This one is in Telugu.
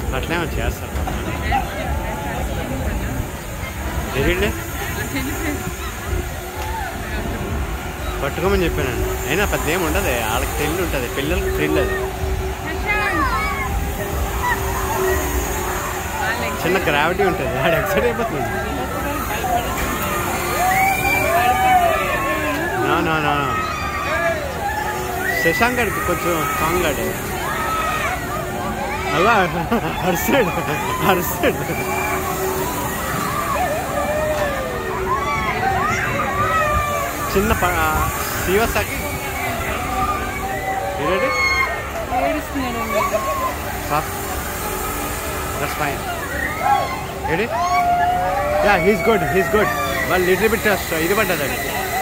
అట్లే చేస్తారు తెలియలే పట్టుకోమని చెప్పానండి అయినా పెద్ద ఏమి ఉండదు వాళ్ళకి తెలివి ఉంటుంది పిల్లలకి థ్రిల్ అది చిన్న గ్రావిటీ ఉంటుంది ఆడ ఎక్సైట్ అయిపోతుంది నా నా నా నా. శశాంక్ గడికి కొంచెం స్ట్రాంగ్ గాడు అలా అరిసాడు అరిసాడు చిన్న ప శివసాకి ఏంటంటే దట్స్ ఫైన్ ఏంటి yeah he's good he's good వాళ్ళు లిటిల్ బిట్ ఇది పడ్డది